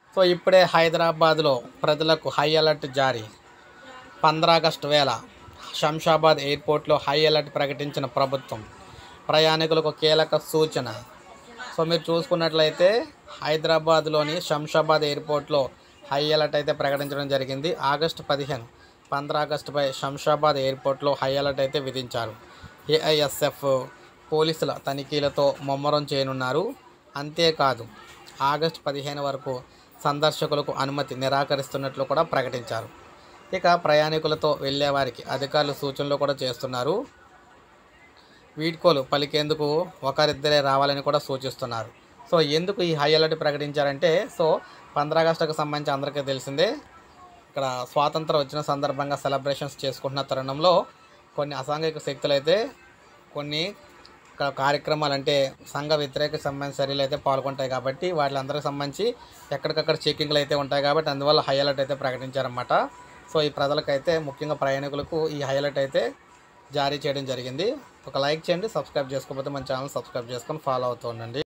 so ఇప్పుడే హైదరాబాద్లో ప్రజలకు హై అలర్ట్ జారీ పంద్రా ఆగస్టు వేళ శంషాబాద్ ఎయిర్పోర్ట్లో హై అలర్ట్ ప్రకటించిన ప్రభుత్వం ప్రయాణికులకు కీలక సూచన సో మీరు చూసుకున్నట్లయితే హైదరాబాద్లోని శంషాబాద్ ఎయిర్పోర్ట్లో హై అలర్ట్ అయితే ప్రకటించడం జరిగింది ఆగస్టు పదిహేను పంద్రా ఆగస్టుపై శంషాబాద్ ఎయిర్పోర్ట్లో హై అలర్ట్ అయితే విధించారు ఏఐఎస్ఎఫ్ పోలీసుల తనిఖీలతో ముమ్మరం చేయనున్నారు అంతేకాదు ఆగస్టు పదిహేను వరకు సందర్శకులకు అనుమతి నిరాకరిస్తున్నట్లు కూడా ప్రకటించారు ఇక ప్రయాణికులతో వెళ్ళేవారికి అధికారులు సూచనలు కూడా చేస్తున్నారు వీడ్కోలు పలికేందుకు ఒకరిద్దరే రావాలని కూడా సూచిస్తున్నారు సో ఎందుకు ఈ హై అలర్ట్ ప్రకటించారంటే సో పంద్రా ఆగస్టుకు సంబంధించి అందరికీ తెలిసిందే ఇక్కడ స్వాతంత్రం వచ్చిన సందర్భంగా సెలబ్రేషన్స్ చేసుకుంటున్న తరుణంలో కొన్ని అసాంఘిక శక్తులు అయితే కొన్ని క- కార్యక్రమాలు అంటే సంఘ వ్యతిరేక సంబంధించిన చర్యలు అయితే పాల్గొంటాయి కాబట్టి వాటిలందరికి సంబంధించి ఎక్కడికక్కడ చెకింగ్లు అయితే ఉంటాయి కాబట్టి అందువల్ల హై అలర్ట్ అయితే ప్రకటించారన్నమాట సో ఈ ప్రజలకైతే ముఖ్యంగా ప్రయాణికులకు ఈ హై అలర్ట్ అయితే జారీ చేయడం జరిగింది ఒక లైక్ చేయండి సబ్స్క్రైబ్ చేసుకోకపోతే మన ఛానల్ సబ్స్క్రైబ్ చేసుకొని ఫాలో అవుతూ ఉండండి